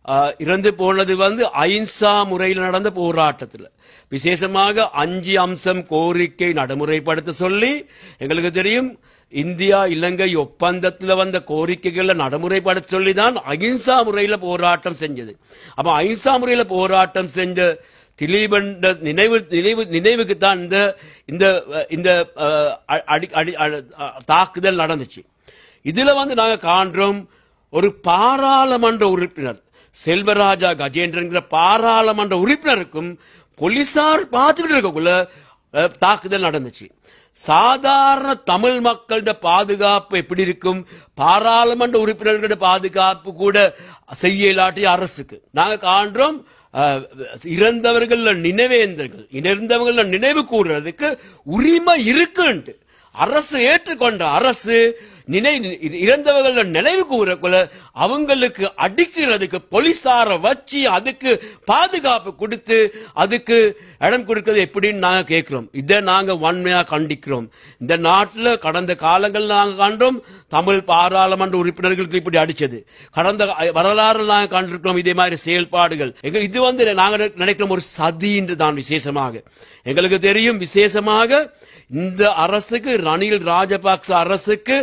ஆஹ், இறந்து போனது வந்து அஹிம்சா முறையில் நடந்த போராட்டத்தில் விசேஷமாக அஞ்சு அம்சம் கோரிக்கை நடைமுறைப்படுத்த சொல்லி எங்களுக்கு தெரியும் இந்தியா இலங்கை ஒப்பந்தத்தில் வந்த கோரிக்கைகளை நடைமுறைப்படுத்த சொல்லி தான் அஹிம்சா முறையில் போராட்டம் செஞ்சது அப்ப அஹிம்சா முறையில் போராட்டம் செஞ்ச திலீபன் நினைவு நினைவு நினைவுக்கு தான் இந்த இந்த இந்த அஹ், அடி அடி அ- அ- தாக்குதல் நடந்துச்சு இதுல வந்து நாங்க காண்றோம் ஒரு பாராளுமன்ற உறுப்பினர் செல்வராஜா கஜேந்திரங்கிற பாராளுமன்ற உறுப்பினருக்கும் போலீசார் பார்த்துக்கிட்டு இருக்கக்குள்ள அஹ், தாக்குதல் நடந்துச்சு சாதாரண தமிழ் மக்களோட பாதுகாப்பு எப்படி இருக்கும் பாராளுமன்ற உறுப்பினர்களோட பாதுகாப்பு கூட செய்ய இல்லாட்டி அரசுக்கு நாங்க காண்றோம் அஹ், இறந்தவர்கள் நினைவேந்தர்கள் இறந்தவங்கள நினைவு கூறுறதுக்கு உரிமை இருக்குன்ட்டு அரசு ஏற்றுக்கொண்ட அரசு நினை இறந்தவர்கள் நினைவு கூறக்குள்ள அவங்களுக்கு அடிக்கிறதுக்கு போலீசார வச்சு அதுக்கு பாதுகாப்பு கொடுத்து அதுக்கு இடம் கொடுக்கிறது எப்படின்னு நாங்க கேட்கிறோம் இதை நாங்க வன்மையா கண்டிக்கிறோம் இந்த நாட்டுல கடந்த காலங்கள் நாங்க கண்டோம் தமிழ் பாராளுமன்ற உறுப்பினர்களுக்கு இப்படி அடிச்சது கடந்த வரலாறு நாங்க கண்டிருக்கிறோம் இதே மாதிரி செயல்பாடுகள் எங்க இது வந்து நாங்க நினைக்கிறோம் ஒரு சதி என்று தான் விசேஷமாக எங்களுக்கு தெரியும் விசேஷமாக இந்த அரசுக்கு ரணில் ராஜபக்ச அரசுக்கு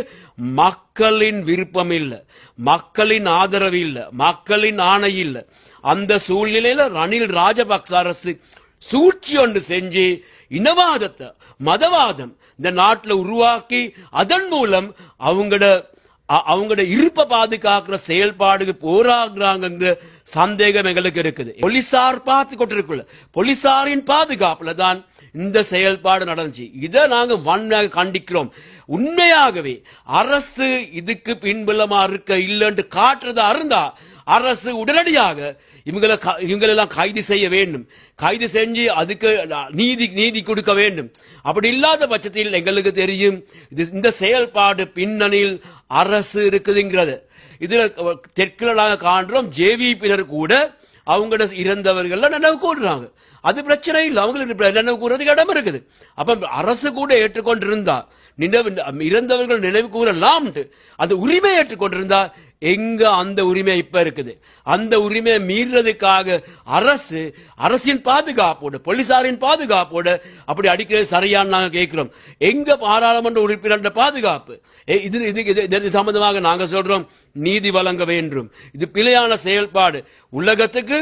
மக்களின் விருப்பம் இல்ல மக்களின் ஆதரவு இல்ல மக்களின் ஆணை இல்ல அந்த சூழ்நிலையில ரணில் ராஜபக்ச அரசு சூழ்ச்சி ஒன்று செஞ்சு இனவாதத்தை மதவாதம் இந்த நாட்டுல உருவாக்கி அதன் மூலம் அவங்களோட அ- அவங்களோட இருப்ப பாதுகாக்கிற செயல்பாடுக்கு போராடுறாங்கிற சந்தேகம் எங்களுக்கு இருக்குது போலீசார் பார்த்து கொண்டிருக்குள்ள போலீசாரின் பாதுகாப்புல தான் இந்த செயல்பாடு நடந்துச்சு இதை நாங்க வன்மையாக கண்டிக்கிறோம் உண்மையாகவே அரசு இதுக்கு பின்புலமா இருக்க இல்லைன்னு காட்டுறதா இருந்தா அரசு உடனடியாக இவங்களை க- இவங்களெல்லாம் கைது செய்ய வேண்டும் கைது செஞ்சு அதுக்கு நீதி நீதி கொடுக்க வேண்டும் அப்படி இல்லாத பட்சத்தில் எங்களுக்கு தெரியும் இது இந்த செயல்பாடு பின்னணியில் அரசு இருக்குதுங்கிறது இதுல தெற்குல நாங்க காண்றோம் ஜேவிபினர் கூட அவங்களோட இறந்தவர்கள் நினைவு கூடுறாங்க அது பிரச்சனை இல்லை அவங்களுக்கு இப்ப நினைவு கூறதுக்கு இடம் இருக்குது அப்ப அரசு கூட ஏற்றுக்கொண்டிருந்தா நினைவு இறந்தவர்கள் நினைவு கூறலாம்ட்டு அந்த உரிமை ஏற்றுக்கொண்டிருந்தா எங்க அந்த உரிமை இப்ப இருக்குது அந்த உரிமையை மீறதுக்காக அரசு அரசின் பாதுகாப்போடு போலீசாரின் பாதுகாப்போடு அப்படி அடிக்கிறது சரியான்னு நாங்க கேட்கிறோம் எங்க பாராளுமன்ற உறுப்பினர் பாதுகாப்பு ஏ, இது இது இது- இது சம்பந்தமாக நாங்க சொல்றோம் நீதி வழங்க வேண்டும் இது பிழையான செயல்பாடு உலகத்துக்கு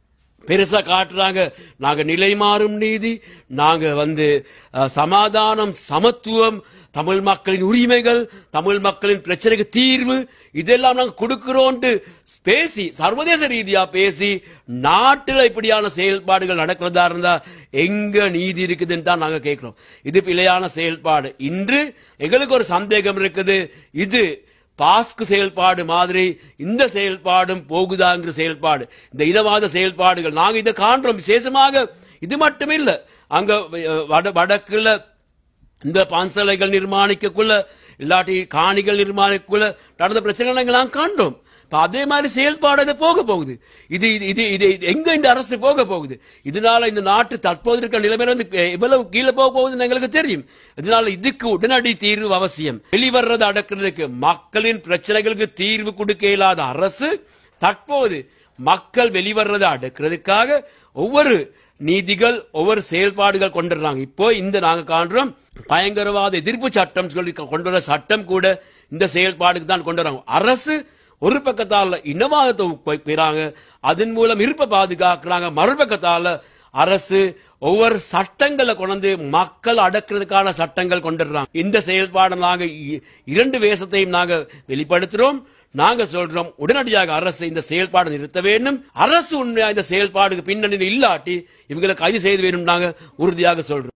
பெருசா காட்டுறாங்க நாங்க நிலை மாறும் நீதி நாங்க வந்து அஹ், சமாதானம் சமத்துவம் தமிழ் மக்களின் உரிமைகள் தமிழ் மக்களின் பிரச்சனைக்கு தீர்வு இதெல்லாம் நாங்க கொடுக்கிறோம்ட்டு பேசி சர்வதேச ரீதியா பேசி நாட்டுல இப்படியான செயல்பாடுகள் நடக்கிறதா இருந்தா எங்க நீதி இருக்குதுன்னு தான் நாங்க கேட்கிறோம் இது பிழையான செயல்பாடு இன்று எங்களுக்கு ஒரு சந்தேகம் இருக்குது இது பாஸ்கு செயல்பாடு மாதிரி இந்த செயல்பாடும் போகுதாங்கிற செயல்பாடு இந்த இனவாத செயல்பாடுகள் நாங்க இதை காண்றோம் விசேஷமாக இது மட்டும் இல்ல அங்க அஹ், வட வடக்குல இந்த பான்சலைகள் நிர்மாணிக்கக்குள்ள இல்லாட்டி காணிகள் நிர்மாணிக்குள்ள நடந்த பிரச்சனைகள் நாங்க நாங்க காண்றோம் இப்ப அதே மாதிரி செயல்பாடு இது போக போகுது இது இது இது இது இது எங்க இந்த அரசு போக போகுது இதனால இந்த நாட்டு தற்போது இருக்கிற நிலைமை வந்து எவ்வளவு கீழே போக போகுதுன்னு எங்களுக்கு தெரியும் இதனால இதுக்கு உடனடி தீர்வு அவசியம் வெளிவர்றதை அடக்கிறதுக்கு மக்களின் பிரச்சனைகளுக்கு தீர்வு கொடுக்க இயலாத அரசு தற்போது மக்கள் வெளிவர்றதை அடக்கிறதுக்காக ஒவ்வொரு நீதிகள் ஒவ்வொரு செயல்பாடுகள் கொண்டுறாங்க இப்போ இந்த நாங்க காண்றோம் பயங்கரவாத எதிர்ப்பு சட்டம் சொல்லி கொண்டு வர சட்டம் கூட இந்த செயல்பாடுக்கு தான் கொண்டு வராங்க அரசு ஒரு பக்கத்தால இனவாதத்தை பெறாங்க அதன் மூலம் இருப்ப பாதுகாக்கிறாங்க மறுபக்கத்தால அரசு ஒவ்வொரு சட்டங்களை கொண்டு மக்கள் அடக்கிறதுக்கான சட்டங்கள் கொண்டுடுறாங்க இந்த செயல்பாடு நாங்க இ- இரண்டு வேஷத்தையும் நாங்க வெளிப்படுத்துறோம் நாங்க சொல்றோம் உடனடியாக அரசு இந்த செயல்பாடு நிறுத்த வேண்டும் அரசு உண்மையா இந்த செயல்பாடுக்கு பின்னணியில் இல்லாட்டி இவங்களை கைது செய்து வேணும் நாங்க உறுதியாக சொல்றோம்